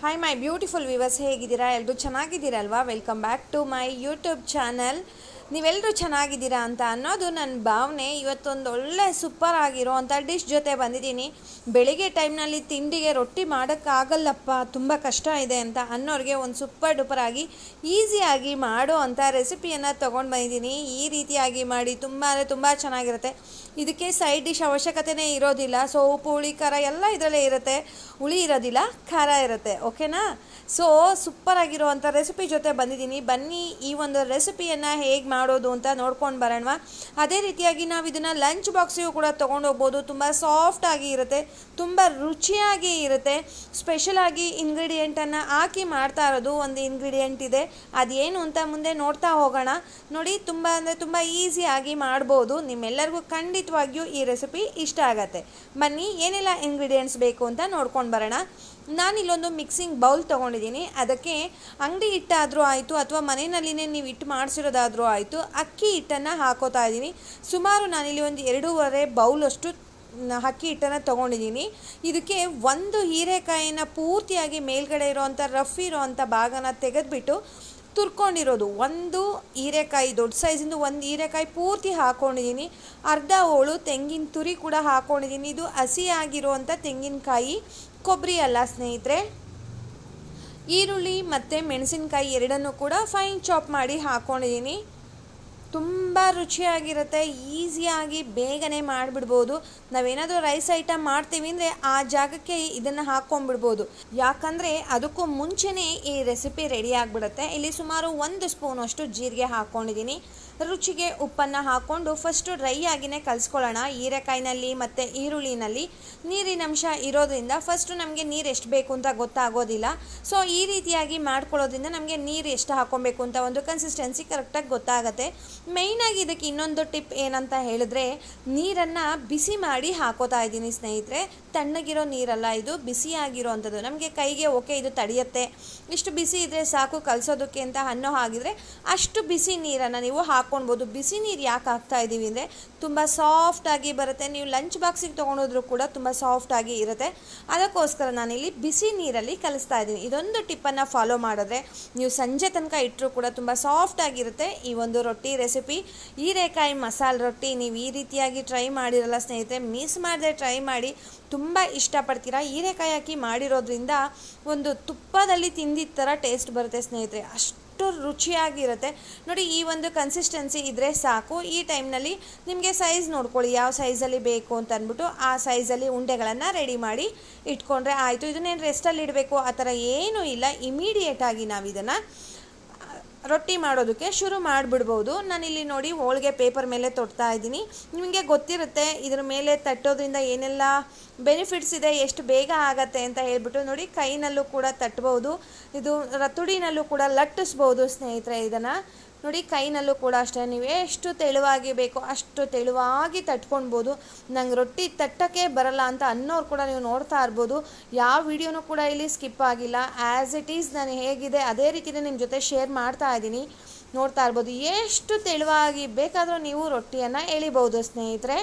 hi my beautiful viewers ಹೇಗಿದ್ದೀರಾ ಎಲ್ಲರೂ ಚೆನ್ನಾಗಿದ್ದೀರಲ್ವಾ welcome back to my YouTube channel ನೀವೆಲ್ಲರೂ ಚೆನ್ನಾಗಿದ್ದೀರಾ ಅಂತ ಅನ್ನೋದು ನನ್ನ ಭಾವನೆ ಇವತ್ತೊಂದು ಒಳ್ಳೆ ಸೂಪರ್ ಆಗಿರೋ ಅಂಥ ಡಿಶ್ ಜೊತೆ ಬಂದಿದ್ದೀನಿ ಬೆಳಿಗ್ಗೆ ಟೈಮ್ನಲ್ಲಿ ತಿಂಡಿಗೆ ರೊಟ್ಟಿ ಮಾಡೋಕ್ಕಾಗಲ್ಲಪ್ಪ ತುಂಬ ಕಷ್ಟ ಇದೆ ಅಂತ ಅನ್ನೋರಿಗೆ ಒಂದು ಸೂಪರ್ ಡೂಪರ್ ಆಗಿ ಈಸಿಯಾಗಿ ಮಾಡೋ ಅಂಥ ರೆಸಿಪಿಯನ್ನು ತೊಗೊಂಡು ಬಂದಿದ್ದೀನಿ ಈ ರೀತಿಯಾಗಿ ಮಾಡಿ ತುಂಬ ಅಂದರೆ ತುಂಬ ಚೆನ್ನಾಗಿರುತ್ತೆ ಇದಕ್ಕೆ ಸೈಡ್ ಡಿಶ್ ಅವಶ್ಯಕತೆನೇ ಇರೋದಿಲ್ಲ ಸೊ ಉಪ್ಪು ಹುಳಿ ಖಾರ ಎಲ್ಲ ಇದರಲ್ಲೇ ಇರುತ್ತೆ ಹುಳಿ ಇರೋದಿಲ್ಲ ಖಾರ ಇರುತ್ತೆ ಓಕೆನಾ ಸೊ ಸೂಪರ್ ಆಗಿರುವಂಥ ರೆಸಿಪಿ ಜೊತೆ ಬಂದಿದ್ದೀನಿ ಬನ್ನಿ ಈ ಒಂದು ರೆಸಿಪಿಯನ್ನು ಹೇಗೆ ಮಾಡೋದು ಅಂತ ನೋಡ್ಕೊಂಡು ಬರೋಣ ಅದೇ ರೀತಿಯಾಗಿ ನಾವು ಇದನ್ನು ಲಂಚ್ ಬಾಕ್ಸಿಗೂ ಕೂಡ ತೊಗೊಂಡು ಹೋಗ್ಬೋದು ತುಂಬ ಸಾಫ್ಟ್ ಆಗಿ ಇರುತ್ತೆ ತುಂಬ ರುಚಿಯಾಗಿ ಇರುತ್ತೆ ಸ್ಪೆಷಲಾಗಿ ಇಂಗ್ರೀಡಿಯೆಂಟನ್ನು ಹಾಕಿ ಮಾಡ್ತಾ ಇರೋದು ಒಂದು ಇಂಗ್ರೀಡಿಯೆಂಟ್ ಇದೆ ಅದೇನು ಅಂತ ಮುಂದೆ ನೋಡ್ತಾ ಹೋಗೋಣ ನೋಡಿ ತುಂಬ ಅಂದರೆ ತುಂಬ ಈಸಿಯಾಗಿ ಮಾಡ್ಬೋದು ನಿಮ್ಮೆಲ್ಲರಿಗೂ ಖಂಡಿತವಾಗಿಯೂ ಈ ರೆಸಿಪಿ ಇಷ್ಟ ಆಗತ್ತೆ ಬನ್ನಿ ಏನೆಲ್ಲ ಇಂಗ್ರೀಡಿಯೆಂಟ್ಸ್ ಬೇಕು ಅಂತ ನೋಡ್ಕೊಂಡು ಬರೋಣ ನಾನಿಲ್ಲೊಂದು ಮಿಕ್ಸಿಂಗ್ ಬೌಲ್ ತೊಗೊಂಡಿದ್ದೀನಿ ಅದಕ್ಕೆ ಅಂಗಡಿ ಹಿಟ್ಟಾದರೂ ಆಯಿತು ಅಥವಾ ಮನೆಯಲ್ಲಿನೇ ನೀವು ಹಿಟ್ಟು ಮಾಡಿಸಿರೋದಾದರೂ ಆಯಿತು ಅಕ್ಕಿ ಹಿಟ್ಟನ್ನು ಹಾಕೋತಾ ಇದ್ದೀನಿ ಸುಮಾರು ನಾನಿಲ್ಲಿ ಒಂದು ಎರಡೂವರೆ ಬೌಲಷ್ಟು ಅಕ್ಕಿ ಹಿಟ್ಟನ್ನು ತೊಗೊಂಡಿದ್ದೀನಿ ಇದಕ್ಕೆ ಒಂದು ಹೀರೆಕಾಯಿನ ಪೂರ್ತಿಯಾಗಿ ಮೇಲ್ಗಡೆ ಇರೋವಂಥ ರಫ್ ಇರೋವಂಥ ಭಾಗನ ತೆಗೆದುಬಿಟ್ಟು ತುರ್ಕೊಂಡಿರೋದು ಒಂದು ಹೀರೆಕಾಯಿ ದೊಡ್ಡ ಸೈಜಿಂದು ಒಂದು ಹೀರೆಕಾಯಿ ಪೂರ್ತಿ ಹಾಕ್ಕೊಂಡಿದ್ದೀನಿ ಅರ್ಧ ಹೋಳು ತೆಂಗಿನ ತುರಿ ಕೂಡ ಹಾಕ್ಕೊಂಡಿದ್ದೀನಿ ಇದು ಹಸಿಯಾಗಿರುವಂಥ ತೆಂಗಿನಕಾಯಿ ಕೊಬ್ಬರಿ ಅಲ್ಲ ಸ್ನೇಹಿತರೆ ಈರುಳ್ಳಿ ಮತ್ತು ಮೆಣಸಿನ್ಕಾಯಿ ಎರಡನ್ನೂ ಕೂಡ ಫೈನ್ ಚಾಪ್ ಮಾಡಿ ಹಾಕ್ಕೊಂಡಿದ್ದೀನಿ ತುಂಬ ರುಚಿಯಾಗಿರುತ್ತೆ ಈಸಿಯಾಗಿ ಬೇಗನೆ ಮಾಡಿಬಿಡ್ಬೋದು ನಾವೇನಾದರೂ ರೈಸ್ ಐಟಮ್ ಮಾಡ್ತೀವಿ ಅಂದರೆ ಆ ಜಾಗಕ್ಕೆ ಇದನ್ನು ಹಾಕ್ಕೊಂಡ್ಬಿಡ್ಬೋದು ಯಾಕಂದರೆ ಅದಕ್ಕೂ ಮುಂಚೆನೇ ಈ ರೆಸಿಪಿ ರೆಡಿ ಆಗಿಬಿಡುತ್ತೆ ಇಲ್ಲಿ ಸುಮಾರು ಒಂದು ಸ್ಪೂನಷ್ಟು ಜೀರಿಗೆ ಹಾಕ್ಕೊಂಡಿದ್ದೀನಿ ರುಚಿಗೆ ಉಪ್ಪನ್ನು ಹಾಕ್ಕೊಂಡು ಫಸ್ಟು ಡ್ರೈ ಆಗಿನೇ ಕಲಿಸ್ಕೊಳ್ಳೋಣ ಹೀರೆಕಾಯಿನಲ್ಲಿ ಮತ್ತು ಈರುಳ್ಳಿನಲ್ಲಿ ನೀರಿನಂಶ ಇರೋದ್ರಿಂದ ಫಸ್ಟು ನಮಗೆ ನೀರು ಎಷ್ಟು ಬೇಕು ಅಂತ ಗೊತ್ತಾಗೋದಿಲ್ಲ ಸೊ ಈ ರೀತಿಯಾಗಿ ಮಾಡ್ಕೊಳ್ಳೋದ್ರಿಂದ ನಮಗೆ ನೀರು ಎಷ್ಟು ಹಾಕ್ಕೊಬೇಕು ಅಂತ ಒಂದು ಕನ್ಸಿಸ್ಟೆನ್ಸಿ ಕರೆಕ್ಟಾಗಿ ಗೊತ್ತಾಗುತ್ತೆ ಮೇಯ್ನಾಗಿ ಇದಕ್ಕೆ ಇನ್ನೊಂದು ಟಿಪ್ ಏನಂತ ಹೇಳಿದ್ರೆ ನೀರನ್ನು ಬಿಸಿ ಮಾಡಿ ಹಾಕೋತಾ ಇದ್ದೀನಿ ಸ್ನೇಹಿತರೆ ತಣ್ಣಗಿರೋ ನೀರಲ್ಲ ಇದು ಬಿಸಿಯಾಗಿರೋ ಅಂಥದ್ದು ನಮಗೆ ಕೈಗೆ ಓಕೆ ಇದು ತಡೆಯುತ್ತೆ ಇಷ್ಟು ಬಿಸಿ ಇದ್ದರೆ ಸಾಕು ಕಲಿಸೋದಕ್ಕೆ ಅಂತ ಅನ್ನೋ ಹಾಗಿದ್ರೆ ಅಷ್ಟು ಬಿಸಿ ನೀರನ್ನು ನೀವು ಹಾಕ್ಕೊಳ್ಬೋದು ಬಿಸಿ ನೀರು ಯಾಕೆ ಹಾಕ್ತಾ ಇದ್ದೀವಿ ಅಂದರೆ ತುಂಬ ಸಾಫ್ಟಾಗಿ ಬರುತ್ತೆ ನೀವು ಲಂಚ್ ಬಾಕ್ಸಿಗೆ ತೊಗೊಂಡೋದ್ರೂ ಕೂಡ ತುಂಬ ಸಾಫ್ಟಾಗಿ ಇರುತ್ತೆ ಅದಕ್ಕೋಸ್ಕರ ನಾನಿಲ್ಲಿ ಬಿಸಿ ನೀರಲ್ಲಿ ಕಲಿಸ್ತಾ ಇದ್ದೀನಿ ಇದೊಂದು ಟಿಪ್ಪನ್ನು ಫಾಲೋ ಮಾಡಿದ್ರೆ ನೀವು ಸಂಜೆ ತನಕ ಇಟ್ಟರೂ ಕೂಡ ತುಂಬ ಸಾಫ್ಟಾಗಿರುತ್ತೆ ಈ ಒಂದು ರೊಟ್ಟಿ ರೆಸಿಪಿ ಹೀರೆಕಾಯಿ ಮಸಾಲೆ ರೊಟ್ಟಿ ನೀವು ಈ ರೀತಿಯಾಗಿ ಟ್ರೈ ಮಾಡಿರಲ್ಲ ಸ್ನೇಹಿತರೆ ಮಿಸ್ ಮಾಡದೆ ಟ್ರೈ ಮಾಡಿ ತುಂಬ ಇಷ್ಟಪಡ್ತೀರಾ ಹೀರೆಕಾಯಿ ಹಾಕಿ ಮಾಡಿರೋದ್ರಿಂದ ಒಂದು ತುಪ್ಪದಲ್ಲಿ ತಿಂದಿದ್ದ ಥರ ಟೇಸ್ಟ್ ಬರುತ್ತೆ ಸ್ನೇಹಿತರೆ ಅಷ್ಟು ರುಚಿಯಾಗಿರುತ್ತೆ ನೋಡಿ ಈ ಒಂದು ಕನ್ಸಿಸ್ಟೆನ್ಸಿ ಇದ್ದರೆ ಸಾಕು ಈ ಟೈಮ್ನಲ್ಲಿ ನಿಮಗೆ ಸೈಜ್ ನೋಡ್ಕೊಳ್ಳಿ ಯಾವ ಸೈಜಲ್ಲಿ ಬೇಕು ಅಂತ ಅಂದ್ಬಿಟ್ಟು ಆ ಸೈಜಲ್ಲಿ ಉಂಡೆಗಳನ್ನು ರೆಡಿ ಮಾಡಿ ಇಟ್ಕೊಂಡ್ರೆ ಆಯಿತು ಇದನ್ನೇನು ರೆಸ್ಟಲ್ಲಿ ಇಡಬೇಕು ಆ ಥರ ಏನೂ ಇಲ್ಲ ಇಮಿಡಿಯೇಟಾಗಿ ನಾವು ಇದನ್ನು ರೊಟ್ಟಿ ಮಾಡೋದಕ್ಕೆ ಶುರು ಮಾಡಿಬಿಡ್ಬೋದು ನಾನಿಲ್ಲಿ ನೋಡಿ ಹೋಳಿಗೆ ಪೇಪರ್ ಮೇಲೆ ತೊಡ್ತಾ ಇದ್ದೀನಿ ನಿಮಗೆ ಗೊತ್ತಿರುತ್ತೆ ಇದ್ರ ಮೇಲೆ ತಟ್ಟೋದ್ರಿಂದ ಏನೆಲ್ಲ ಬೆನಿಫಿಟ್ಸ್ ಇದೆ ಎಷ್ಟು ಬೇಗ ಆಗತ್ತೆ ಅಂತ ಹೇಳ್ಬಿಟ್ಟು ನೋಡಿ ಕೈನಲ್ಲೂ ಕೂಡ ತಟ್ಬೋದು ಇದು ರತುಡಿನಲ್ಲೂ ಕೂಡ ಲಟ್ಟಿಸ್ಬೋದು ಸ್ನೇಹಿತರೆ ಇದನ್ನು ನೋಡಿ ಕೈನಲ್ಲೂ ಕೂಡ ಅಷ್ಟೇ ನೀವು ಎಷ್ಟು ತೆಳುವಾಗಿ ಬೇಕೋ ಅಷ್ಟು ತೆಳುವಾಗಿ ತಟ್ಕೊಳ್ಬೋದು ನಂಗೆ ರೊಟ್ಟಿ ತಟ್ಟಕ್ಕೆ ಬರಲ್ಲ ಅಂತ ಅನ್ನೋರು ಕೂಡ ನೀವು ನೋಡ್ತಾ ಇರ್ಬೋದು ಯಾವ ವಿಡಿಯೋನೂ ಕೂಡ ಇಲ್ಲಿ ಸ್ಕಿಪ್ ಆಗಿಲ್ಲ ಆ್ಯಸ್ ಇಟ್ ಈಸ್ ನಾನು ಹೇಗಿದೆ ಅದೇ ರೀತಿಯೇ ನಿಮ್ಮ ಜೊತೆ ಶೇರ್ ಮಾಡ್ತಾ ಇದ್ದೀನಿ ನೋಡ್ತಾ ಇರ್ಬೋದು ಎಷ್ಟು ತೆಳುವಾಗಿ ಬೇಕಾದರೂ ನೀವು ರೊಟ್ಟಿಯನ್ನು ಎಳಿಬೋದು ಸ್ನೇಹಿತರೆ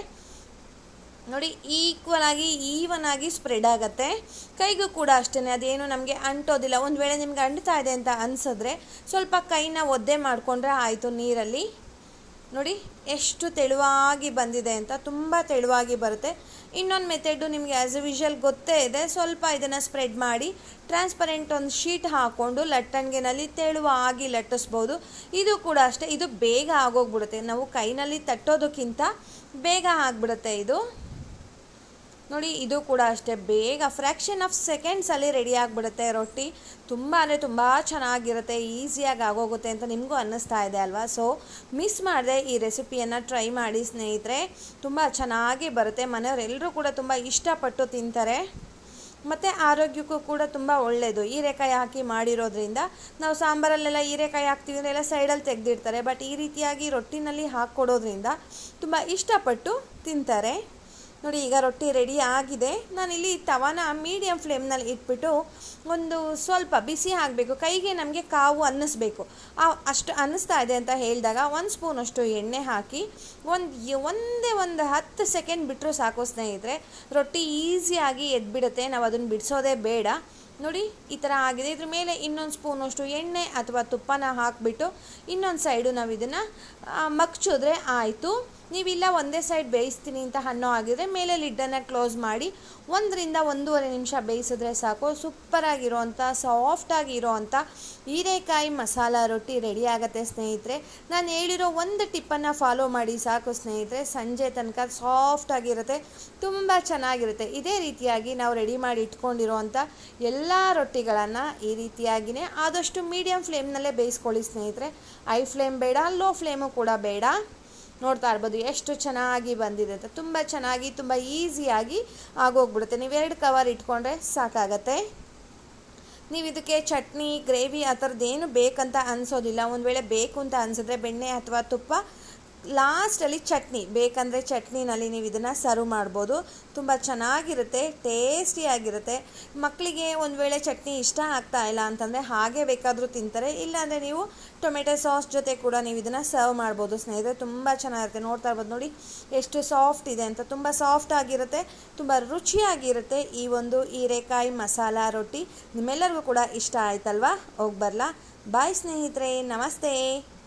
ನೋಡಿ ಈಕ್ವಲ್ ಆಗಿ ಈವನ್ ಆಗಿ ಸ್ಪ್ರೆಡ್ ಆಗುತ್ತೆ ಕೈಗೂ ಕೂಡ ಅಷ್ಟೇ ಅದೇನು ನಮಗೆ ಅಂಟೋದಿಲ್ಲ ಒಂದು ವೇಳೆ ನಿಮ್ಗೆ ಅಂಟ್ತಾ ಇದೆ ಅಂತ ಅನಿಸಿದ್ರೆ ಸ್ವಲ್ಪ ಕೈನ ಒದ್ದೆ ಮಾಡಿಕೊಂಡ್ರೆ ಆಯಿತು ನೀರಲ್ಲಿ ನೋಡಿ ಎಷ್ಟು ತೆಳುವಾಗಿ ಬಂದಿದೆ ಅಂತ ತುಂಬ ತೆಳುವಾಗಿ ಬರುತ್ತೆ ಇನ್ನೊಂದು ಮೆಥಡು ನಿಮಗೆ ಆ್ಯಸ್ ಎ ವಿಷಲ್ ಗೊತ್ತೇ ಇದೆ ಸ್ವಲ್ಪ ಇದನ್ನು ಸ್ಪ್ರೆಡ್ ಮಾಡಿ ಟ್ರಾನ್ಸ್ಪರೆಂಟ್ ಒಂದು ಶೀಟ್ ಹಾಕ್ಕೊಂಡು ಲಟ್ಟಣಿಗೆನಲ್ಲಿ ತೆಳುವಾಗಿ ಲಟ್ಟಿಸ್ಬೋದು ಇದು ಕೂಡ ಅಷ್ಟೇ ಇದು ಬೇಗ ಆಗೋಗ್ಬಿಡುತ್ತೆ ನಾವು ಕೈನಲ್ಲಿ ತಟ್ಟೋದಕ್ಕಿಂತ ಬೇಗ ಆಗಿಬಿಡುತ್ತೆ ಇದು ನೋಡಿ ಇದು ಕೂಡ ಅಷ್ಟೇ ಬೇಗ ಫ್ರ್ಯಾಕ್ಷನ್ ಆಫ್ ಸೆಕೆಂಡ್ಸಲ್ಲಿ ರೆಡಿ ಆಗಿಬಿಡುತ್ತೆ ರೊಟ್ಟಿ ತುಂಬ ಅಂದರೆ ತುಂಬ ಚೆನ್ನಾಗಿರುತ್ತೆ ಈಸಿಯಾಗಿ ಆಗೋಗುತ್ತೆ ಅಂತ ನಿಮಗೂ ಅನ್ನಿಸ್ತಾ ಇದೆ ಅಲ್ವಾ ಸೊ ಮಿಸ್ ಮಾಡದೆ ಈ ರೆಸಿಪಿಯನ್ನು ಟ್ರೈ ಮಾಡಿ ಸ್ನೇಹಿತರೆ ತುಂಬ ಚೆನ್ನಾಗಿ ಬರುತ್ತೆ ಮನೆಯವರೆಲ್ಲರೂ ಕೂಡ ತುಂಬ ಇಷ್ಟಪಟ್ಟು ತಿಂತಾರೆ ಮತ್ತು ಆರೋಗ್ಯಕ್ಕೂ ಕೂಡ ತುಂಬ ಒಳ್ಳೆಯದು ಹೀರೆಕಾಯಿ ಹಾಕಿ ಮಾಡಿರೋದ್ರಿಂದ ನಾವು ಸಾಂಬಾರಲ್ಲೆಲ್ಲ ಹೀರೆಕಾಯಿ ಹಾಕ್ತೀವಿ ಅಂದರೆ ಎಲ್ಲ ಸೈಡಲ್ಲಿ ತೆಗೆದಿರ್ತಾರೆ ಬಟ್ ಈ ರೀತಿಯಾಗಿ ರೊಟ್ಟಿನಲ್ಲಿ ಹಾಕ್ಕೊಡೋದ್ರಿಂದ ತುಂಬ ಇಷ್ಟಪಟ್ಟು ತಿಂತಾರೆ ನೋಡಿ ಈಗ ರೊಟ್ಟಿ ರೆಡಿ ಆಗಿದೆ ನಾನಿಲ್ಲಿ ತವಾನ ಮೀಡಿಯಮ್ ಫ್ಲೇಮ್ನಲ್ಲಿ ಇಟ್ಬಿಟ್ಟು ಒಂದು ಸ್ವಲ್ಪ ಬಿಸಿ ಆಗಬೇಕು ಕೈಗೆ ನಮಗೆ ಕಾವು ಅನ್ನಿಸ್ಬೇಕು ಅಷ್ಟು ಅನ್ನಿಸ್ತಾ ಇದೆ ಅಂತ ಹೇಳಿದಾಗ ಒಂದು ಸ್ಪೂನಷ್ಟು ಎಣ್ಣೆ ಹಾಕಿ ಒಂದು ಒಂದೇ ಒಂದು ಹತ್ತು ಸೆಕೆಂಡ್ ಬಿಟ್ಟರು ಸಾಕು ಸ್ನೇಹಿತರೆ ರೊಟ್ಟಿ ಈಸಿಯಾಗಿ ಎದ್ಬಿಡುತ್ತೆ ನಾವು ಅದನ್ನು ಬಿಡಿಸೋದೇ ಬೇಡ ನೋಡಿ ಈ ಥರ ಆಗಿದೆ ಇದ್ರ ಮೇಲೆ ಇನ್ನೊಂದು ಸ್ಪೂನಷ್ಟು ಎಣ್ಣೆ ಅಥವಾ ತುಪ್ಪನ ಹಾಕಿಬಿಟ್ಟು ಇನ್ನೊಂದು ಸೈಡು ನಾವು ಇದನ್ನು ಮಗ್ಚಿದ್ರೆ ಆಯಿತು ನೀವಿಲ್ಲ ಒಂದೇ ಸೈಡ್ ಬೇಯಿಸ್ತೀನಿ ಅಂತ ಹಣ್ಣು ಆಗಿದ್ರೆ ಮೇಲೆ ಲಿಡ್ಡನ್ನು ಕ್ಲೋಸ್ ಮಾಡಿ ಒಂದರಿಂದ ಒಂದೂವರೆ ನಿಮಿಷ ಬೇಯಿಸಿದ್ರೆ ಸಾಕು ಸೂಪರಾಗಿರೋವಂಥ ಸಾಫ್ಟಾಗಿರೋವಂಥ ಹೀರೆಕಾಯಿ ಮಸಾಲ ರೊಟ್ಟಿ ರೆಡಿ ಆಗುತ್ತೆ ಸ್ನೇಹಿತರೆ ನಾನು ಹೇಳಿರೋ ಒಂದು ಟಿಪ್ಪನ್ನು ಫಾಲೋ ಮಾಡಿ ಸಾಕು ಸ್ನೇಹಿತರೆ ಸಂಜೆ ತನಕ ಸಾಫ್ಟಾಗಿರುತ್ತೆ ತುಂಬ ಚೆನ್ನಾಗಿರುತ್ತೆ ಇದೇ ರೀತಿಯಾಗಿ ನಾವು ರೆಡಿ ಮಾಡಿ ಇಟ್ಕೊಂಡಿರೋವಂಥ ಎಲ್ಲ ರೊಟ್ಟಿಗಳನ್ನು ಈ ರೀತಿಯಾಗಿಯೇ ಆದಷ್ಟು ಮೀಡಿಯಮ್ ಫ್ಲೇಮ್ನಲ್ಲೇ ಬೇಯಿಸ್ಕೊಳ್ಳಿ ಸ್ನೇಹಿತರೆ ಐ ಫ್ಲೇಮ್ ಬೇಡ ಲೋ ಫ್ಲೇಮು ಕೂಡ ಬೇಡ ನೋಡ್ತಾ ಇರ್ಬೋದು ಎಷ್ಟು ಚೆನ್ನಾಗಿ ಬಂದಿದೆ ಅಂತ ತುಂಬ ಚೆನ್ನಾಗಿ ತುಂಬ ಈಸಿಯಾಗಿ ಆಗೋಗ್ಬಿಡುತ್ತೆ ನೀವು ಎರಡು ಕವರ್ ಇಟ್ಕೊಂಡ್ರೆ ಸಾಕಾಗತ್ತೆ ನೀವು ಇದಕ್ಕೆ ಚಟ್ನಿ ಗ್ರೇವಿ ಆ ಥರದ್ದೇನು ಬೇಕಂತ ಅನಿಸೋದಿಲ್ಲ ಒಂದು ವೇಳೆ ಬೇಕು ಅಂತ ಅನಿಸಿದ್ರೆ ಬೆಣ್ಣೆ ಅಥವಾ ತುಪ್ಪ ಲಾಸ್ಟಲ್ಲಿ ಚಟ್ನಿ ಬೇಕಂದರೆ ಚಟ್ನಿನಲ್ಲಿ ನೀವು ಇದನ್ನು ಸರ್ವ್ ಮಾಡ್ಬೋದು ತುಂಬ ಚೆನ್ನಾಗಿರುತ್ತೆ ಟೇಸ್ಟಿಯಾಗಿರುತ್ತೆ ಮಕ್ಕಳಿಗೆ ಒಂದು ವೇಳೆ ಚಟ್ನಿ ಇಷ್ಟ ಆಗ್ತಾ ಇಲ್ಲ ಅಂತಂದರೆ ಹಾಗೆ ಬೇಕಾದರೂ ತಿಂತಾರೆ ಇಲ್ಲಾಂದರೆ ನೀವು ಟೊಮೆಟೊ ಸಾಸ್ ಜೊತೆ ಕೂಡ ನೀವು ಇದನ್ನು ಸರ್ವ್ ಮಾಡ್ಬೋದು ಸ್ನೇಹಿತರೆ ತುಂಬ ಚೆನ್ನಾಗಿರುತ್ತೆ ನೋಡ್ತಾ ಇರ್ಬೋದು ನೋಡಿ ಎಷ್ಟು ಸಾಫ್ಟ್ ಇದೆ ಅಂತ ತುಂಬ ಸಾಫ್ಟ್ ಆಗಿರುತ್ತೆ ತುಂಬ ರುಚಿಯಾಗಿರುತ್ತೆ ಈ ಒಂದು ಹೀರೆಕಾಯಿ ಮಸಾಲ ರೊಟ್ಟಿ ನಿಮ್ಮೆಲ್ಲರಿಗೂ ಕೂಡ ಇಷ್ಟ ಆಯ್ತಲ್ವಾ ಹೋಗಿ ಬರಲಾ ಬಾಯ್ ಸ್ನೇಹಿತರೆ ನಮಸ್ತೆ